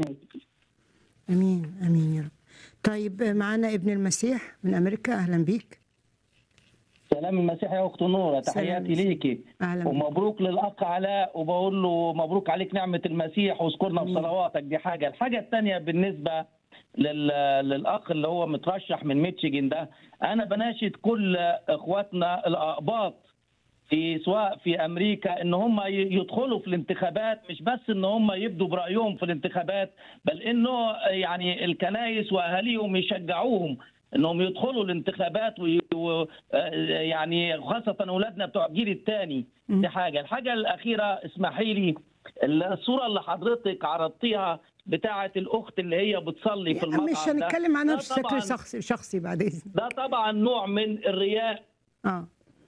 امين امين يا رب طيب معانا ابن المسيح من امريكا اهلا بيك سلام المسيح يا اخت نوره سلام تحياتي المسيح. ليكي اهلا بيك ومبروك للاخ علاء وبقول له مبروك عليك نعمه المسيح واذكرنا آمين. بصلواتك دي حاجه الحاجه الثانيه بالنسبه لل... للاخ اللي هو مترشح من ميتشيجن ده انا بناشد كل اخواتنا الاقباط في سواء في امريكا ان هم ي- يدخلوا في الانتخابات مش بس ان هم يبدوا برايهم في الانتخابات بل انه يعني الكنائس واهاليهم يشجعوهم انهم يدخلوا الانتخابات وي... و... يعني خاصه اولادنا بتوع الجيل الثاني مم. دي حاجه الحاجه الاخيره اسمحي لي الصوره اللي حضرتك عرضتيها بتاعه الاخت اللي هي بتصلي في المطعم مش ده هنتكلم عنها ده بشكل طبعاً- شخصي شخصي بعد اذنك ده طبعا نوع من الرياء اه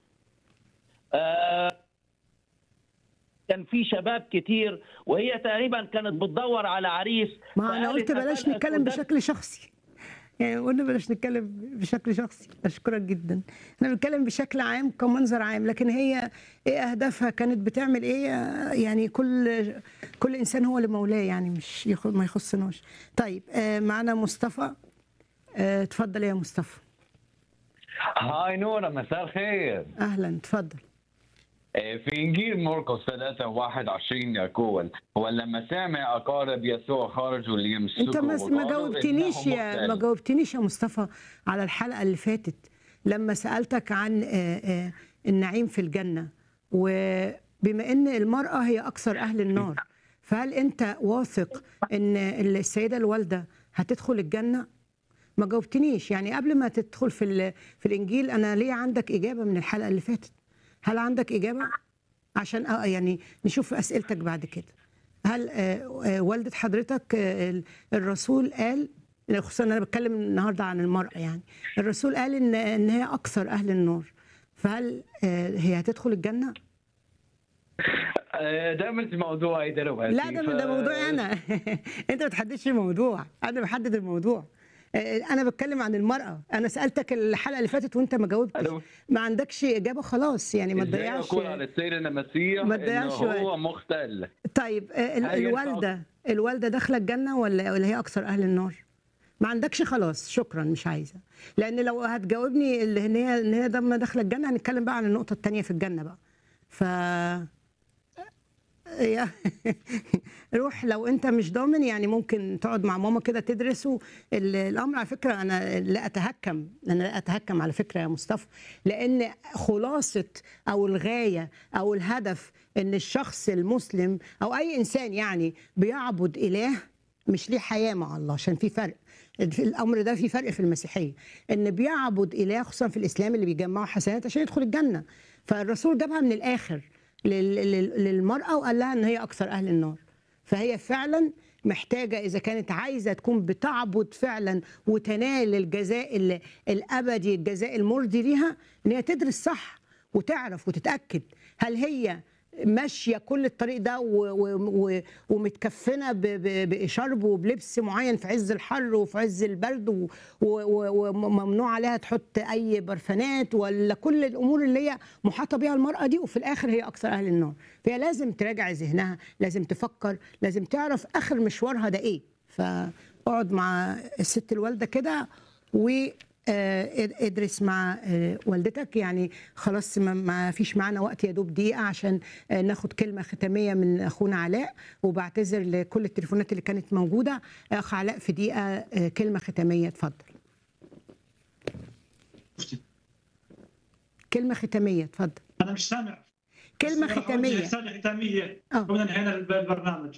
آه، كان في شباب كتير وهي تقريبا كانت بتدور على عريس ما انا فقالت قلت بلاش أفلقس نتكلم وده- بشكل شخصي يعني قلنا بلاش نتكلم بشكل شخصي اشكرك جدا احنا بنتكلم بشكل عام كمنظر عام لكن هي ايه اهدافها كانت بتعمل ايه يعني كل كل انسان هو اللي مولاه يعني مش يخ- ما يخصناش طيب آه معنا مصطفى آه اتفضل يا مصطفى هاي نورة مساء الخير اهلا اتفضل إيه، في انجيل مرقس 3 21 يقول ولما سمع اقارب يسوع خرجوا ليمسكوا انت ما ما وقالوا جاوبتنيش إنه يا ما مقتل. جاوبتنيش يا مصطفى على الحلقه اللي فاتت لما سالتك عن آه، آه، النعيم في الجنه وبما ان المراه هي اكثر اهل النار فهل انت واثق ان السيده الوالده هتدخل الجنه ما جاوبتنيش يعني قبل ما تدخل في ال- في الانجيل انا ليه عندك اجابه من الحلقه اللي فاتت هل عندك اجابه عشان آه يعني نشوف اسئلتك بعد كده هل آه، آه، والده حضرتك آه، ال- الرسول قال خصوصا انا بتكلم النهارده عن المراه يعني الرسول قال ان ان هي اكثر اهل النار فهل آه، هي هتدخل الجنه؟ آه، ده مش موضوعي دلوقتي لا ده ده ف- موضوعي انا انت ما بتحددش الموضوع انا بحدد الموضوع آه، انا بتكلم عن المراه انا سالتك الحلقه اللي فاتت وانت ما جاوبتش ألو. ما عندكش اجابه خلاص يعني ما ازاي تضيعش اقول على السيد المسيح ما انه تضيعش هو وقت. مختل طيب آه، ال- هل ينفع- الوالده الوالده داخله الجنه ولا ولا هي اكثر اهل النار؟ ما عندكش خلاص شكرا مش عايزه لان لو هتجاوبني اللي ان هي ان هي ضمن داخله الجنه هنتكلم بقى عن النقطه الثانيه في الجنه بقى ف يا- روح لو انت مش ضامن يعني ممكن تقعد مع ماما كده تدرسوا ال- الامر على فكره انا لا اتهكم انا لا اتهكم على فكره يا مصطفى لان خلاصه او الغايه او الهدف ان الشخص المسلم او اي انسان يعني بيعبد اله مش ليه حياه مع الله عشان في فرق في الامر ده في فرق في المسيحيه ان بيعبد اله خصوصا في الاسلام اللي بيجمعوا حسنات عشان يدخل الجنه فالرسول جابها من الاخر لل- لل- للمراه وقال لها ان هي اكثر اهل النار فهي فعلا محتاجه اذا كانت عايزه تكون بتعبد فعلا وتنال الجزاء ال- الابدي الجزاء المرضي ليها ان هي تدرس صح وتعرف وتتاكد هل هي ماشيه كل الطريق ده و- و- و- ومتكفنه ب- ب- بشرب وبلبس معين في عز الحر وفي عز البرد و- و- و- وممنوع عليها تحط اي برفانات ولا كل الامور اللي هي محاطه بها المراه دي وفي الاخر هي اكثر اهل النار فهي لازم تراجع ذهنها لازم تفكر لازم تعرف اخر مشوارها ده ايه فاقعد مع الست الوالده كده و آه، ادرس مع آه، والدتك يعني خلاص ما- ما فيش معانا وقت يا دوب دقيقه عشان آه، ناخد كلمه ختاميه من اخونا علاء وبعتذر لكل التليفونات اللي كانت موجوده اخ علاء في دقيقه آه، كلمه ختاميه اتفضل كلمه ختاميه اتفضل انا مش سامع كلمه بس أنا ختاميه أوجه رساله ختاميه آه. قبل انهينا الب- البرنامج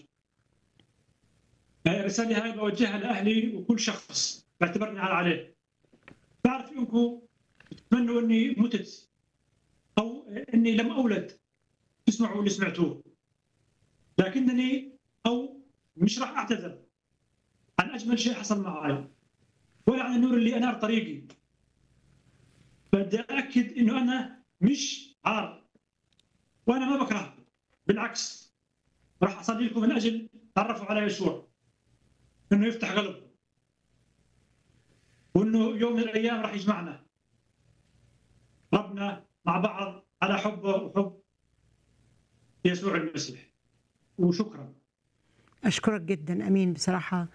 الرساله هاي بوجهها لاهلي وكل شخص باعتبرني على عليه بعرف انكم تتمنوا اني متت او اني لم اولد تسمعوا اللي سمعتوه لكنني او مش راح اعتذر عن اجمل شيء حصل معي ولا عن النور اللي انار طريقي بدي اكد انه انا مش عار وانا ما بكرهكم بالعكس راح اصلي لكم من اجل تعرفوا على يسوع انه يفتح قلبكم وانه يوم من الايام راح يجمعنا ربنا مع بعض على حبه وحب يسوع المسيح وشكرا اشكرك جدا امين بصراحه